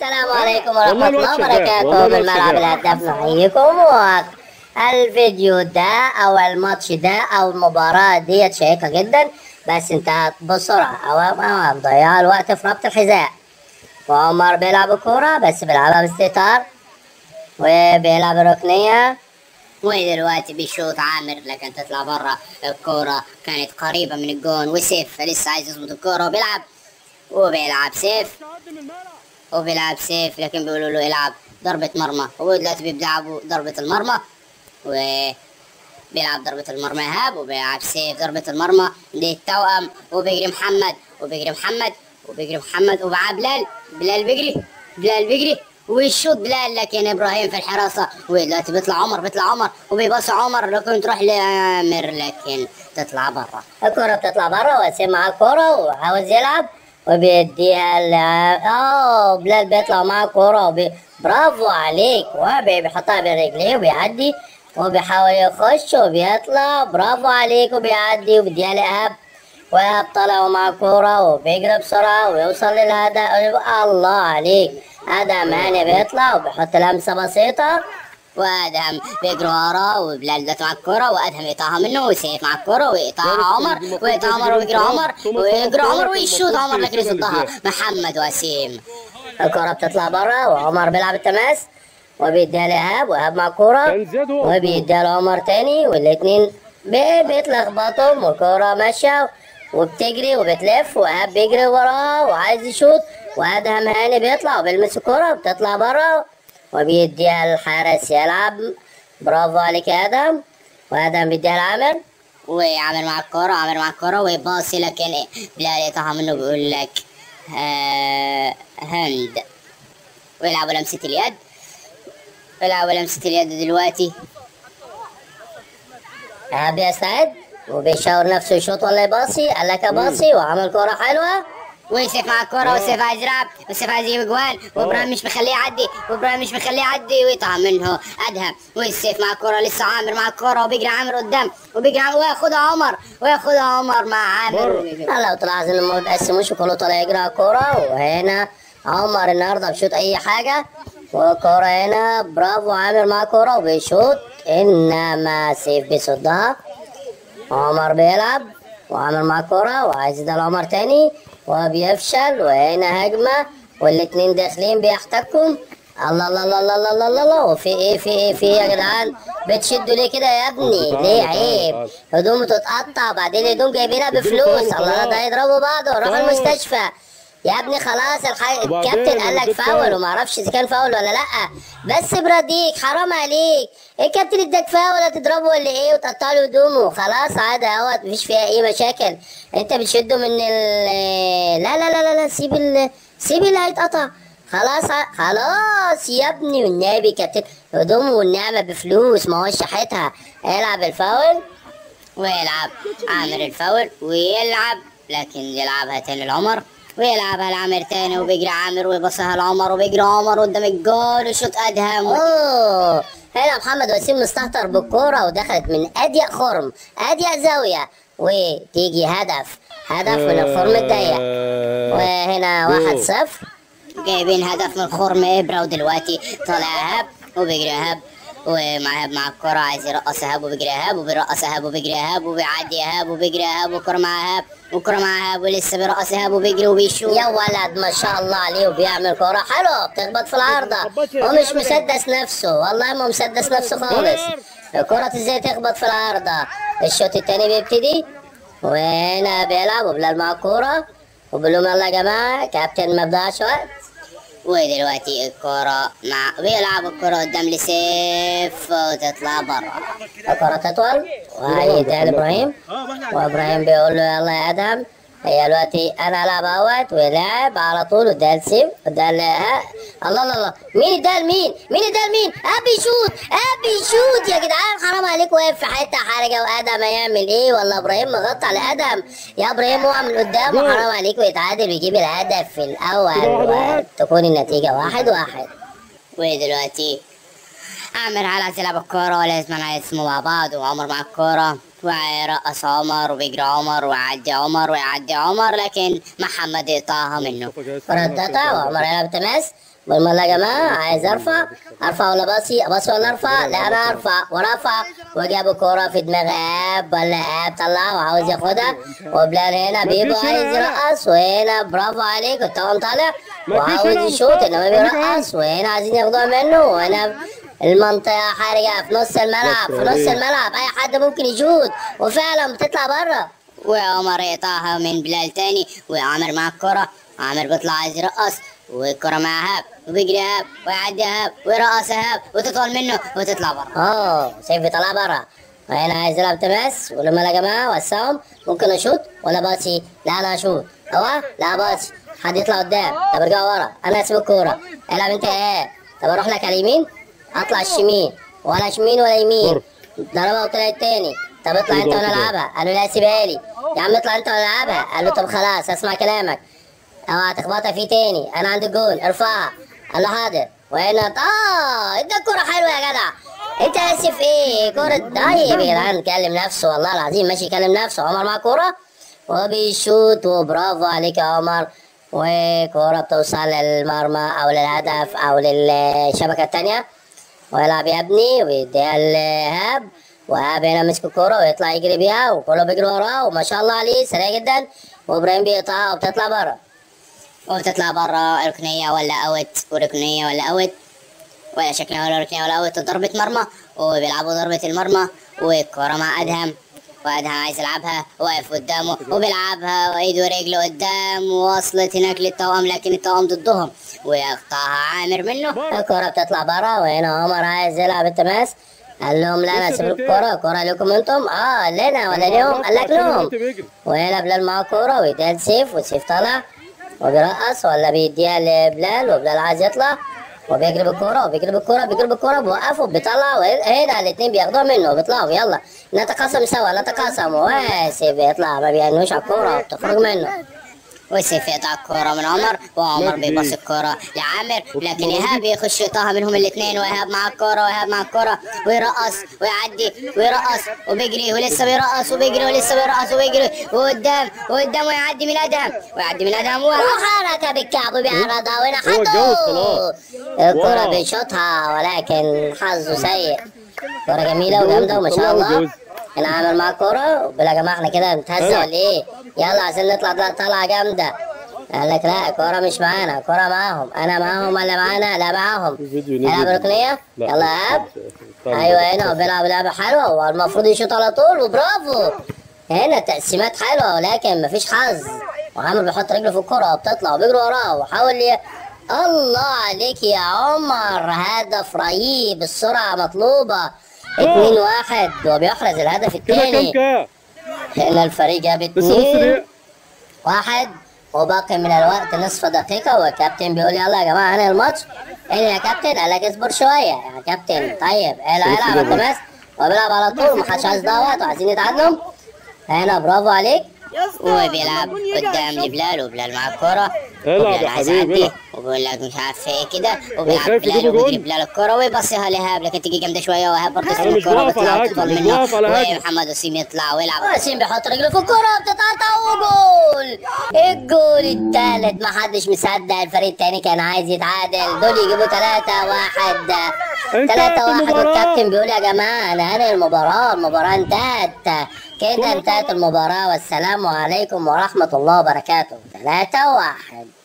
السلام عليكم ورحمة والله الله الوقت شغال. وبركاته والله الوقت بالملعب شغال. الهداف نحييكم الفيديو ده أو الماتش ده أو المباراة ديت شيقة جدا بس انتهت بسرعة أو أو مضيع الوقت في ربط الحذاء وعمر بيلعب الكورة بس بيلعبها باستهتار وبيلعب الركنية ودلوقتي بيشوط عامر لكن تطلع برا الكورة كانت قريبة من الجون وسيف لسه عايز يظبط الكورة وبيلعب وبيلعب سيف وبيلعب سيف لكن بيقولوا له العب ضربة مرمى هو دلوقتي بيلعبوا ضربة المرمى و بيلعب ضربة المرمى إيهاب وبيلعب سيف ضربة المرمى دي التوأم وبيجري محمد وبيجري محمد وبيجري محمد ومعاه بلال بلال بيجري بلال بيجري ويشوط بلال لكن ابراهيم في الحراسه ودلوقتي بيطلع عمر بيطلع عمر وبيباص عمر لكن تروح لعامر لكن تطلع برا الكرة بتطلع برا وسيم معاه الكرة وعاوز يلعب وبيديها ل اه بلال بيطلع معاه الكرة وبي... برافو عليك وبيحطها بين رجليه وبيعدي وبيحاول يخش وبيطلع برافو عليك وبيعدي وبيديها لإيهاب وإيهاب طلع مع الكورة وبيجري بسرعة ويوصل للهدف الله عليك آدم هاني بيطلع وبيحط لمسة بسيطة وادهم بيجري وراه وبلال ده مع الكرة وادهم يقطعها منه وسيف مع الكرة ويقطعها عمر ويقطع عمر ويجري عمر ويجري عمر ويشوط عمر لكن يصدها محمد وسيم الكرة بتطلع برا وعمر بيلعب التماس وبيديها لإيهاب وإيهاب مع الكورة كان زياد هو وبيديها لعمر تاني والاتنين بي- بيتلخبطوا والكورة ماشية وبتجري وبتلف وإيهاب بيجري وراها وعايز يشوط وأدهم هاني بيطلع وبيلمس الكورة وبتطلع برا وبيديها الحارس يلعب برافو عليك يا ادم وادم بيديها لعامر وعامر مع الكورة عامر مع الكورة ويباصي لكن إيه، بلال يقطعها منه بيقول لك آه هند ويلعبوا لمسة اليد يلعبوا لمسة اليد دلوقتي آه بيستعد وبيشاور نفسه يشوط ولا يباصي قال لك اباصي وعمل كورة حلوة ويوسف مع الكورة ويوسف عايز يلعب ويوسف عايز يجيب اجوان وابراهيم مش مخليه يعدي وابراهيم مش مخليه يعدي ويقطع منه ادهم ويوسف مع الكورة لسه عامر مع الكورة وبيجري عامر قدام وبيجري عامر وياخدها عمر وياخدها عمر مع عامر لو تلاحظ ان ما بيقسموش وكله طالع يجري على الكورة وهنا عمر النهارده بيشوط اي حاجة والكورة هنا برافو عامر مع الكورة وبيشوط انما سيف بيصدها عمر بيلعب وعمر مع الكرة وعايز يديها لعمر تاني وبيفشل وهنا هجمة والاتنين داخلين بيحتكوا الله الله الله الله الله الله الله الله وفي ايه في ايه في ايه يا جدعان بتشدوا ليه كده يا ابني ليه عيب هدوم تتقطع بعدين هدوم جايبينها بفلوس الله ده يضربوا بعض ويروحوا المستشفى يا ابني خلاص الح... وبعدين الكابتن قال لك اديت فاول فاول. وما اعرفش اذا كان فاول ولا لا بس براديك حرام عليك الكابتن اداك فاول هتضربه ولا ايه وتقطع له هدومه خلاص عادي اهوت مفيش فيها اي مشاكل انت بتشده من ال لا لا لا لا, لا سيب ال... سيب اللي هيتقطع خلاص ع- خلاص يا ابني والنبي كابتن هدومه والنعمه بفلوس ما هوش شحتها العب الفاول ويلعب عامر الفاول ويلعب لكن يلعبها تاني لعمر ويلعبها لعامر تاني وبيجري عامر ويبصها لعمر وبيجري عمر قدام الجول وشوط ادهم اوه هنا محمد وسيم مستهتر بالكوره ودخلت من اضيق خرم اضيق زاويه وتيجي هدف هدف من الخرم الضيق وهنا واحد صفر جايبين هدف من خرم ابره ودلوقتي طالع ايهاب وبيجري ايهاب ومع ايهاب مع الكرة عايز يرقص ايهاب وبيجري ايهاب وبيرقص ايهاب وبيجري ايهاب وبيعدي ايهاب وبيجري ايهاب والكرة مع ايهاب والكرة مع ايهاب ولسه بيرقص ايهاب وبيجري وبيشوط يا ولد ما شاء الله عليه وبيعمل كرة حلوة بتخبط في العارضة هو مش مسدس نفسه والله ما مسدس نفسه خالص الكرة ازاي تخبط في العارضة الشوط التاني بيبتدي وهنا بيلعب وبلال مع الكورة وبقول لهم يلا يا جماعة كابتن ما بضيعش وقت ودلوقتي الكرة مع بيلعب الكرة قدام لسيف وتطلع برا الكرة تطول وهيديها لإبراهيم وإبراهيم بيقول له يلا يا أدهم هي دلوقتي أنا ألعب أهوت ولعب على طول واداها لسيف واداها ل- ها الله الله الله مين اداها لمين؟ مين اداها لمين؟ أبي يشوط أبي يشوط يا جدعان حرام عليك واقف في حتة حرجة وأدهم هيعمل إيه ولا إبراهيم مغطى على أدهم يا إبراهيم هو من قدام وحرام عليك ويتعادل ويجيب الهدف في الأول واحد. وتكون النتيجة واحد واحد ودلوقتي عامر عايز يلعب الكورة ولازم يسموا مع بعض وعمر مع الكورة ويرقص عمر وبيجري عمر ويعدي عمر ويعدي عمر لكن محمد يقطعها منه كرة تقطع وعمر يلعب تماس بالمرة يا جماعة عايز ارفع ارفع ولا باصي اباصي ولا ارفع لا انا ارفع ورفع وجاب الكورة في دماغ اب ولا اب طلع وعاوز ياخدها وبلال هنا بيبو عايز يرقص وهنا برافو عليك الطاقم طالع وعاوز يشوط انما بيرقص وهنا عايزين ياخدوها منه وهنا المنطقة حرجة في نص الملعب في نص الملعب أي حد ممكن يشوط وفعلا بتطلع بره وعمر يقطعها من بلال تاني وعامر مع الكرة عامر بيطلع عايز يرقص والكرة مع هاب وبيجري هاب ويعدي هاب ويرقص هاب وتطول منه وتطلع بره اه سيف يطلع بره وهنا عايز يلعب تماس ولما يا جماعة وسعهم ممكن اشوط ولا باصي لا انا اشوط اهو لا باصي حد يطلع قدام طب ارجع ورا انا اسيب الكورة العب انت ايه طب اروح لك على اليمين اطلع الشمين ولا شمين ولا يمين ضربها وطلعت تاني طب اطلع انت وانا العبها قال له لا سيبها لي يا عم اطلع انت وانا العبها قال له طب خلاص اسمع كلامك اوعى تخبطها فيه تاني انا عندي الجون ارفعها قال له حاضر وهنا اه ادى الكوره حلوه يا جدع انت اسف ايه كوره طيب يا جدعان كلم نفسه والله العظيم ماشي يكلم نفسه عمر مع كوره وبيشوط وبرافو عليك يا عمر وكوره بتوصل للمرمى او للهدف او للشبكه التانيه ويلعب يبني ويديها لهاب وهاب هنا مسك الكورة ويطلع يجري بيها وكله بيجري وراه وما شاء الله عليه سريع جدا وابراهيم بيقطعها وبتطلع بره وبتطلع بره ركنية ولا اوت وركنية ولا اوت ولا شكلها ولا ركنية ولا اوت وضربة مرمى وبيلعبوا ضربة المرمى والكورة مع ادهم وادهم عايز يلعبها واقف قدامه وبيلعبها وايده ورجله قدام ووصلت هناك للتوأم لكن التوأم ضدهم ويقطعها عامر منه الكرة بتطلع برا وهنا عمر عايز يلعب التماس قال لهم لا انا سيب الكرة الكرة لكم انتم اه لنا ولا ليهم قال لك لهم وهنا بلال معاه كورة ويديها سيف وسيف طلع وبيرقص ولا بيديها لبلال وبلال عايز يطلع وبيجري بالكوره وبيجري بالكوره بيجري بالكوره بيوقفوا بيطلع هنا الاثنين بياخدوها منه وبيطلعوا يلا نتقاسم سوا نتقاسم وسيف بيطلع ما بيعنوش على الكوره وبتخرج منه وسيف يقطع الكورة من عمر وعمر بيبص الكورة لعامر لكن إيهاب يخش يقطعها منهم الاثنين وإيهاب مع الكورة وإيهاب مع الكورة ويرقص ويعدي ويرقص وبيجري ولسه بيرقص وبيجري ولسه بيرقص وبيجري وقدام وقدام ويعدي من أدهم ويعدي من أدهم وحركة بالكعب وبيعرضها وهنا خدوا الكورة بيشوطها ولكن حظه سيء كورة جميلة وجامدة وما شاء الله انا عامل معاه كورة وبلا يا جماعة احنا كده بنتهزق ولا ايه؟ يلا عشان نطلع طلعة جامدة قال لك لا الكورة مش معانا الكورة معاهم انا معاهم ولا معانا لا معاهم العب ركنية يلا يا اب ايوه هنا وبيلعب لعبة حلوة والمفروض يشوط على طول وبرافو هنا تقسيمات حلوة ولكن مفيش حظ وعامر بيحط رجله في الكرة وبتطلع وبيجري وراه وحاول ي... الله عليك يا عمر هدف رهيب السرعة مطلوبة اتنين واحد وبيحرز الهدف الثاني هنا الفريق جاب اتنين واحد وباقي من الوقت نصف دقيقة والكابتن بيقول يلا يا جماعة هنا الماتش ايه يا كابتن قال لك اصبر شوية يا كابتن طيب العب العب انت بس وبيلعب على طول محدش عايز يضيع وقت وعايزين يتعادلوا هنا برافو عليك وبيلعب قدام لبلال وبلال مع الكرة العب يا حبيبي وبيقول لك مش عارف ايه كده وبيلعب بلال وبيجري بلال الكرة ويبصيها لإيهاب لكن تيجي جامدة شوية وإيهاب برضه أنا مش واقف على هجمة، مش واقف على هجمة. ومحمد وسيم يطلع ويلعب وسيم بيحط رجله في الكرة بتتقطع وجول الجول الثالث ما حدش مصدق الفريق الثاني كان عايز يتعادل دول يجيبوا 3 1 انتهت 3 1 المباراة. والكابتن بيقول يا جماعة أنا هنهي المباراة المباراة انتهت كده انتهت المباراة والسلام عليكم ورحمة الله وبركاته 3 1